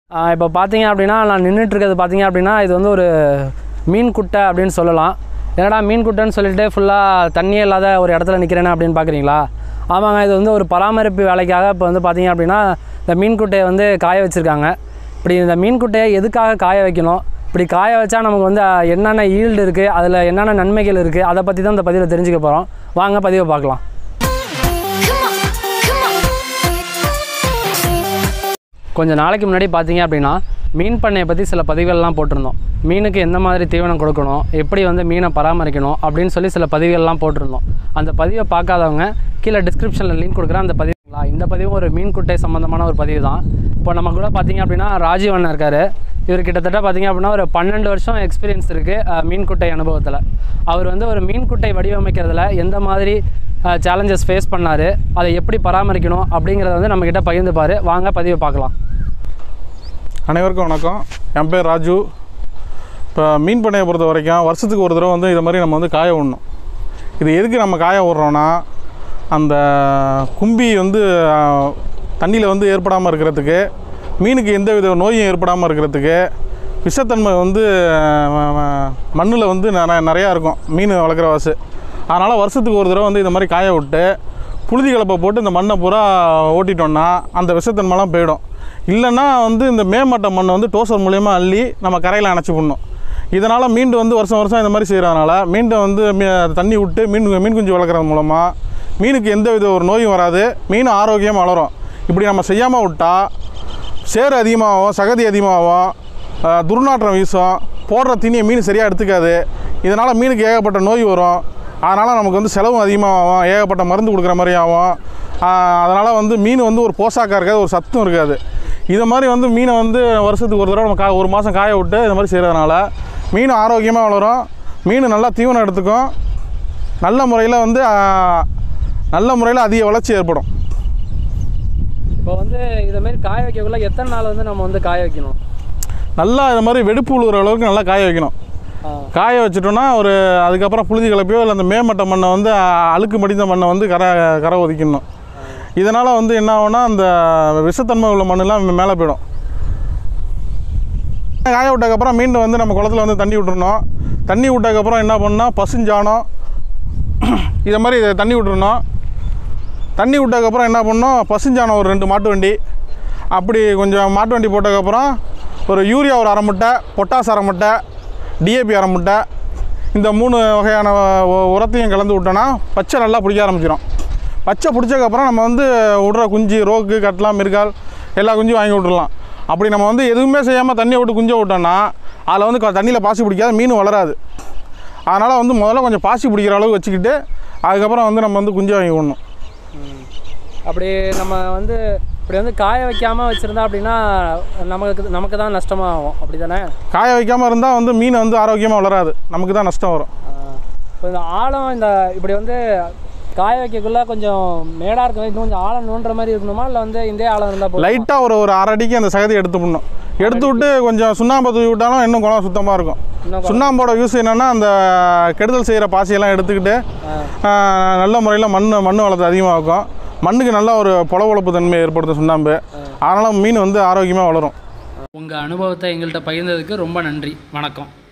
இப்போ பார்த்தீங்க அப்படின்னா நான் நின்றுட்டு இருக்கிறது பார்த்தீங்க அப்படின்னா இது வந்து ஒரு மீன் குட்டை அப்படின்னு சொல்லலாம் என்னடா மீன் குட்டைன்னு சொல்லிட்டு ஃபுல்லாக தண்ணியே இல்லாத ஒரு இடத்துல நிற்கிறேனே அப்படின்னு பார்க்குறீங்களா ஆமாங்க இது வந்து ஒரு பராமரிப்பு வேலைக்காக இப்போ வந்து பார்த்தீங்க அப்படின்னா இந்த மீன் குட்டையை வந்து காய வச்சுருக்காங்க இப்படி இந்த மீன் குட்டையை எதுக்காக காய வைக்கணும் இப்படி காய வச்சா நமக்கு வந்து அஹ், என்னென்ன ஈல்டு இருக்குது அதில் என்னென்ன நன்மைகள் இருக்குது அதை பற்றி தான் இந்த பதிவில் தெரிஞ்சுக்க போகிறோம் வாங்க பதிவை பார்க்கலாம் கொஞ்ச நாளைக்கு முன்னாடி பார்த்தீங்க அப்படின்னா மீன் பண்ணையை பற்றி சில பதிவுகள்லாம் போட்டிருந்தோம் மீனுக்கு எந்த மாதிரி தீவனம் கொடுக்கணும் எப்படி வந்து மீனை பராமரிக்கணும் அப்படின்னு சொல்லி சில பதிவுகள்லாம் போட்டிருந்தோம் அந்த பதிவை பார்க்காதவங்க கீழே டிஸ்கிரிப்ஷனில் லிங்க் கொடுக்குறேன் அந்த பதிவுங்களா இந்த பதிவும் ஒரு மீன் குட்டை சம்மந்தமான ஒரு பதிவு தான் இப்போ நம்ம கூட பார்த்தீங்க அப்படின்னா ராஜீவ் அண்ணன் இருக்கார் இவர் கிட்டத்தட்ட பார்த்தீங்க அப்படின்னா ஒரு பன்னெண்டு வருஷம் எக்ஸ்பீரியன்ஸ் இருக்குது மீன் குட்டை அனுபவத்தில் அவர் வந்து ஒரு மீன் குட்டை வடிவமைக்கிறதுல எந்த மாதிரி சேலஞ்சஸ் ஃபேஸ் பண்ணார் அதை எப்படி பராமரிக்கணும் அப்படிங்கிறத வந்து நம்மக்கிட்ட பகிர்ந்துப்பார் வாங்க பதிவை பார்க்கலாம் அனைவருக்கும் வணக்கம் என் பேர் ராஜு இப்போ மீன் பண்ணையை பொறுத்த வரைக்கும் வருஷத்துக்கு ஒரு தடவை வந்து இதை மாதிரி நம்ம வந்து காய விடணும் இது எதுக்கு நம்ம காய விட்றோன்னா அந்த கும்பி வந்து தண்ணியில் வந்து ஏற்படாமல் இருக்கிறதுக்கு மீனுக்கு எந்த வித நோயும் ஏற்படாமல் இருக்கிறதுக்கு விஷத்தன்மை வந்து மண்ணில் வந்து நிறைய நிறையா இருக்கும் மீன் வளர்க்குற வாசு அதனால் வருஷத்துக்கு ஒரு தடவை வந்து இந்த மாதிரி காய விட்டு புழுதி கலப்பை போட்டு இந்த மண்ணை பூரா ஓட்டிட்டோம்னா அந்த விஷத்தன்மைலாம் போயிடும் இல்லைன்னா வந்து இந்த மேமட்ட மண்ணை வந்து டோசர் மூலயமா அள்ளி நம்ம கரையில் அணைச்சி விடணும் இதனால் மீண்டு வந்து வருஷம் வருஷம் இந்த மாதிரி செய்கிறதுனால மீண்டும் வந்து மீ- தண்ணி விட்டு மீன் மீன் குஞ்சு வளர்க்குறது மூலமாக மீனுக்கு எந்த வித ஒரு நோயும் வராது மீன் ஆரோக்கியமாக வளரும் இப்படி நம்ம செய்யாமல் விட்டால் சேறு அதிகமாகும் சகதி அதிகமாகும் ஆஹ் துர்நாற்றம் வீசும் போடுற தீனியை மீன் சரியாக எடுத்துக்காது இதனால் மீனுக்கு ஏகப்பட்ட நோய் வரும் அதனால் நமக்கு வந்து செலவும் அதிகமாகும் ஏகப்பட்ட மருந்து கொடுக்குற மாதிரி ஆகும் அதனால் வந்து மீன் வந்து ஒரு போசாக்காக இருக்காது ஒரு சத்தும் இருக்காது இது மாதிரி வந்து மீனை வந்து வருஷத்துக்கு ஒரு தடவை நம்ம கா ஒரு மாதம் காய விட்டு இந்த மாதிரி செய்கிறதுனால மீன் ஆரோக்கியமாக வளரும் மீன் நல்லா தீவனம் எடுத்துக்கும் நல்ல முறையில் வந்து ஆஹ், நல்ல முறையில் அதிக வளர்ச்சி ஏற்படும் இப்போ வந்து இதை மாதிரி காய வைக்கக்குள்ள எத்தனை நாள் வந்து நம்ம வந்து காய வைக்கணும் நல்லா இது மாதிரி வெடிப்பு விழுகிற அளவுக்கு நல்லா காய வைக்கணும் ஆ, காய வச்சிட்டோம்னா ஒரு அதுக்கப்புறம் புழுதி கலப்பையோ இல்லை அந்த மேமட்ட மண்ணை வந்து அ- அழுக்கு மடிந்த மண்ணை வந்து கரை கரை ஒதுக்கிடணும் இதனால் வந்து என்ன ஆகும்னா அந்த விஷத்தன்மை உள்ள மண்ணெல்லாம் மேலே போயிடும் காய விட்டதுக்கப்புறம் மீண்டும் வந்து நம்ம குளத்துல வந்து தண்ணி விட்டுறணும் தண்ணி விட்டதுக்கப்புறம் என்ன பண்ணால் பசுஞ்சாணம் இதை மாதிரி இதை தண்ணி விட்டுறணும் தண்ணி விட்டதுக்கப்புறம் என்ன பண்ணோம் பசுஞ்சாணம் ஒரு ரெண்டு மாட்டு வண்டி அப்படி கொஞ்சம் மாட்டு வண்டி போட்டதுக்கப்புறம் ஒரு யூரியா ஒரு அரை முட்டை பொட்டாஸ் அரை முட்டை டிஏபி அரை முட்டை இந்த மூணு வகையான உ- உரத்தையும் கலந்து விட்டோன்னா பச்சை நல்லா பிடிக்க ஆரம்பிச்சிடும் பச்சை பிடிச்சதுக்கப்புறம் நம்ம வந்து விடுற குஞ்சு ரோக்கு கட்லாம் மிருகால் எல்லா குஞ்சும் வாங்கி விட்டுறலாம் அப்படி நம்ம வந்து எதுவுமே செய்யாமல் தண்ணியை விட்டு குஞ்சை விட்டோம்னா அதில் வந்து தண்ணியில் பாசி பிடிக்காத மீன் வளராது அதனால் வந்து முதல்ல கொஞ்சம் பாசி பிடிக்கிற அளவுக்கு வச்சுக்கிட்டு அதுக்கப்புறம் வந்து நம்ம வந்து குஞ்சு வாங்கி விடணும் அப்படி நம்ம வந்து இப்படி வந்து காய வைக்காம வச்சுருந்தா அப்படின்னா நமக்கு நமக்கு தான் நஷ்டமாகும் அப்படி தானே காய வைக்காமல் இருந்தால் வந்து மீன் வந்து ஆரோக்கியமாக வளராது நமக்கு தான் நஷ்டம் வரும் இப்போ இந்த ஆழம் இந்த இப்படி வந்து காய வைக்கக்குள்ள கொஞ்சம் மேடாக இருக்கும் இன்னும் கொஞ்சம் ஆழம் நோண்டுற மாதிரி இருக்கணுமா இல்லை வந்து இந்த ஆழம் இருந்தால் போதும் லைட்டாக ஒரு ஒரு அரை அடிக்கு அந்த சகதியை எடுத்து விடணும் எடுத்து விட்டு கொஞ்சம் சுண்ணாம்பை தூவி விட்டாலும் இன்னும் குளம் சுத்தமாக இருக்கும் இன்னும் சுண்ணாம்போட யூஸ் என்னென்னா அந்த கெடுதல் செய்கிற பாசியெல்லாம் எடுத்துக்கிட்டு ஆஹ், நல்ல முறையில் மண் மண் வளர்த்து அதிகமாக இருக்கும் மண்ணுக்கு நல்ல ஒரு பொலவொழப்பு தன்மை ஏற்படுத்தும் சுண்ணாம்பு அதனால் மீன் வந்து ஆரோக்கியமாக வளரும் உங்கள் அனுபவத்தை எங்கள்கிட்ட பகிர்ந்ததுக்கு ரொம்ப நன்றி வணக்கம்